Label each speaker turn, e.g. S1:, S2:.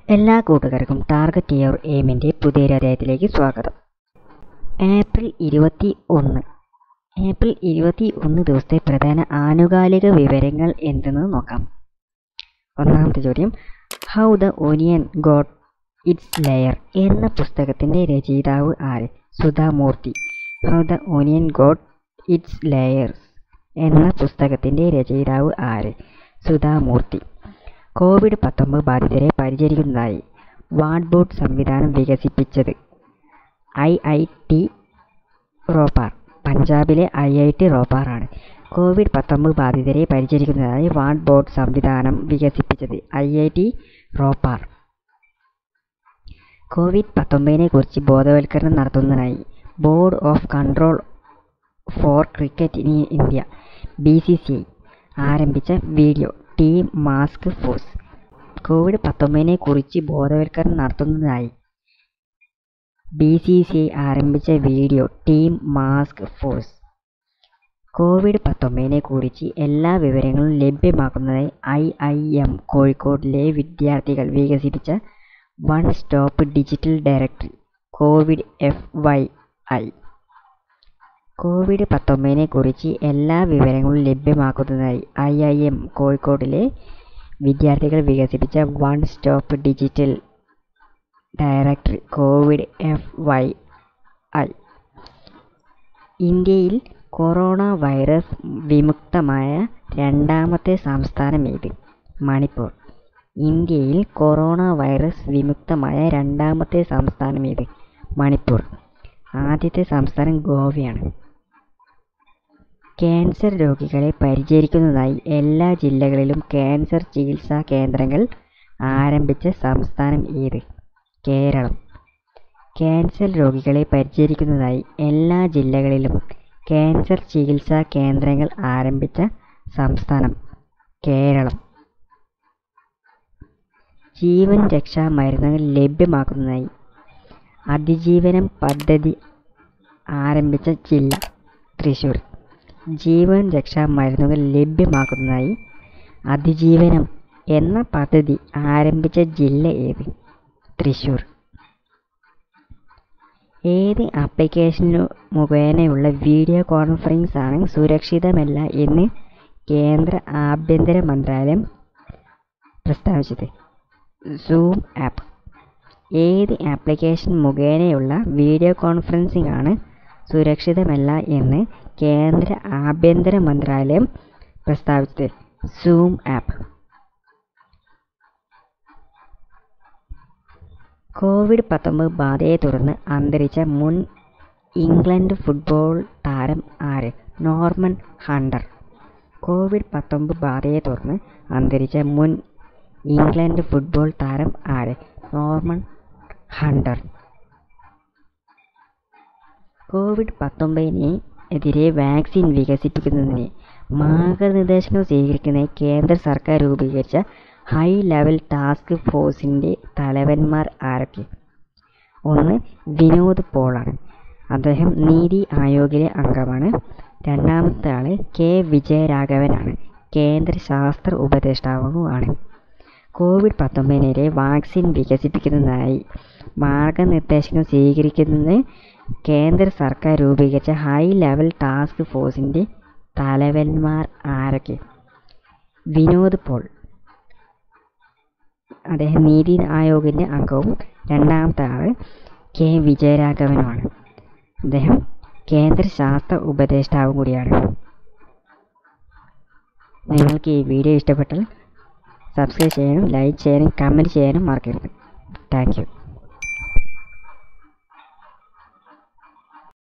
S1: എല്ലാ കൂട്ടുകാർക്കും target your എയിമിൻ്റെ പുതിയൊരു അധ്യായത്തിലേക്ക് സ്വാഗതം ഏപ്രിൽ ഇരുപത്തി ഒന്ന് ഏപ്രിൽ ഇരുപത്തി ഒന്ന് ദിവസത്തെ പ്രധാന ആനുകാലിക വിവരങ്ങൾ എന്തെന്ന് നോക്കാം ഒന്നാമത്തെ ചോദ്യം how the onion God it's layer എന്ന പുസ്തകത്തിൻ്റെ രചയിതാവ് ആര് Sudha Murty how the onion God it's layers എന്ന പുസ്തകത്തിൻ്റെ രചയിതാവ് ആര് സുധാമൂർത്തി കോവിഡ് പത്തൊമ്പത് ബാധിതരെ പരിചരിക്കുന്നതായി വാർഡ് ബോർഡ് സംവിധാനം വികസിപ്പിച്ചത് ഐ ഐ ടി റോപ്പാർ പഞ്ചാബിലെ ഐ ഐ ടി റോപ്പാറാണ് കോവിഡ് പത്തൊമ്പത് ബാധിതരെ പരിചരിക്കുന്നതായി വാർഡ് ബോർഡ് സംവിധാനം വികസിപ്പിച്ചത് I I T Ropar Covid പത്തൊമ്പതിനെ കുറിച്ച് ബോധവൽക്കരണം നടത്തുന്നതിനായി board of control for cricket in India B C C I ആരംഭിച്ച video team mask force Covid പത്തൊമ്പതിനെ കുറിച്ച് ബോധവൽക്കരണം നടത്തുന്നതിനായി ബി സി സി ഐ ആരംഭിച്ച video team mask force Covid പത്തൊമ്പതിനെ കുറിച്ച് എല്ലാ വിവരങ്ങളും ലഭ്യമാക്കുന്നതായി ഐ ഐ എം കോഴിക്കോടിലെ വിദ്യാർത്ഥികൾ വികസിപ്പിച്ച one stop digital directory Covid F Y I Covid പത്തൊമ്പതിനെ കുറിച്ച് എല്ലാ വിവരങ്ങളും ലഭ്യമാക്കുന്നതിനായി ഐ ഐ എം കോഴിക്കോടിലെ വിദ്യാർത്ഥികൾ വികസിപ്പിച്ച one stop digital directory Covid F Y I ഇന്ത്യയിൽ കൊറോണ വൈറസ് വിമുക്തമായ രണ്ടാമത്തെ സംസ്ഥാനം ഏത് മണിപ്പൂർ ഇന്ത്യയിൽ കൊറോണ വൈറസ് വിമുക്തമായ രണ്ടാമത്തെ സംസ്ഥാനം ഏത് മണിപ്പൂർ ആദ്യത്തെ സംസ്ഥാനം ഗോവയാണ് ക്യാൻസർ രോഗികളെ പരിചരിക്കുന്നതായി എല്ലാ ജില്ലകളിലും ക്യാൻസർ ചികിത്സാ കേന്ദ്രങ്ങൾ ആരംഭിച്ച സംസ്ഥാനം ഏത് കേരളം ക്യാൻസർ രോഗികളെ പരിചരിക്കുന്നതായി എല്ലാ ജില്ലകളിലും ക്യാൻസർ ചികിത്സാ കേന്ദ്രങ്ങൾ ആരംഭിച്ച സംസ്ഥാനം കേരളം ജീവൻ രക്ഷാ മരുന്നുകൾ ലഭ്യമാക്കുന്നതിനായി അതിജീവനം പദ്ധതി ആരംഭിച്ച ജില്ല തൃശ്ശൂർ ജീവൻ രക്ഷാ മരുന്നുകൾ ലഭ്യമാക്കുന്നതിനായി അതിജീവനം എന്ന പദ്ധതി ആരംഭിച്ച ജില്ല ഏത് തൃശ്ശൂർ ഏത് ആപ്ലിക്കേഷനു മുഖേനയുള്ള വീഡിയോ കോൺഫറൻസ് ആണ് സുരക്ഷിതമല്ല എന്ന് കേന്ദ്ര ആഭ്യന്തര മന്ത്രാലയം പ്രസ്താവിച്ചത് സൂം ആപ്പ് ഏത് ആപ്ലിക്കേഷൻ മുഖേനയുള്ള വീഡിയോ കോൺഫറൻസിംഗ് ആണ് സുരക്ഷിതമല്ല എന്ന് കേന്ദ്ര ആഭ്യന്തര മന്ത്രാലയം പ്രസ്താവിച്ചത് സൂം ആപ്പ് കോവിഡ് പത്തൊമ്പത് ബാധയെ തുടർന്ന് അന്തരിച്ച മുൻ ഇംഗ്ലണ്ട് ഫുട്ബോൾ താരം ആര് നോർമൻ ഹണ്ടർ കോവിഡ് പത്തൊമ്പത് ബാധയെ തുടർന്ന് അന്തരിച്ച മുൻ ഇംഗ്ലണ്ട് ഫുട്ബോൾ താരം ആര് നോർമൻ ഹണ്ടർ കോവിഡ് പത്തൊമ്പതിന് എതിരെ വാക്സിൻ വികസിപ്പിക്കുന്നതിന് മാർഗനിർദ്ദേശങ്ങൾ സ്വീകരിക്കുന്നതിന് കേന്ദ്ര സർക്കാർ രൂപീകരിച്ച ഹൈ ലെവൽ ടാസ്ക് ഫോഴ്സിൻ്റെ തലവന്മാർ ആരൊക്കെ ഒന്ന് വിനോദ് പോളാണ് അദ്ദേഹം നീതി ആയോഗിലെ അംഗമാണ് രണ്ടാമത്തെ ആൾ കെ വിജയരാഘവനാണ് കേന്ദ്ര ശാസ്ത്ര ഉപദേഷ്ടാവുമാണ് കോവിഡ് പത്തൊമ്പതിനെതിരെ വാക്സിൻ വികസിപ്പിക്കുന്നതിനായി മാർഗനിർദ്ദേശങ്ങൾ സ്വീകരിക്കുന്നതിന് കേന്ദ്ര സർക്കാർ രൂപീകരിച്ച ഹൈ ലെവൽ ടാസ്ക് ഫോഴ്സിൻ്റെ തലവന്മാർ ആരൊക്കെ വിനോദ് പോൾ അദ്ദേഹം നീതി ആയോഗിൻ്റെ അംഗവും രണ്ടാമത്തെ ആൾ കെ വിജയരാഘവനുമാണ് അദ്ദേഹം കേന്ദ്ര ശാസ്ത്ര ഉപദേഷ്ടാവും കൂടിയാണ് നിങ്ങൾക്ക് ഈ വീഡിയോ ഇഷ്ടപ്പെട്ടാൽ സബ്സ്ക്രൈബ് ചെയ്യാനും ലൈക്ക് ചെയ്യാനും കമൻറ്റ് ചെയ്യാനും മറക്കരുത് താങ്ക് യു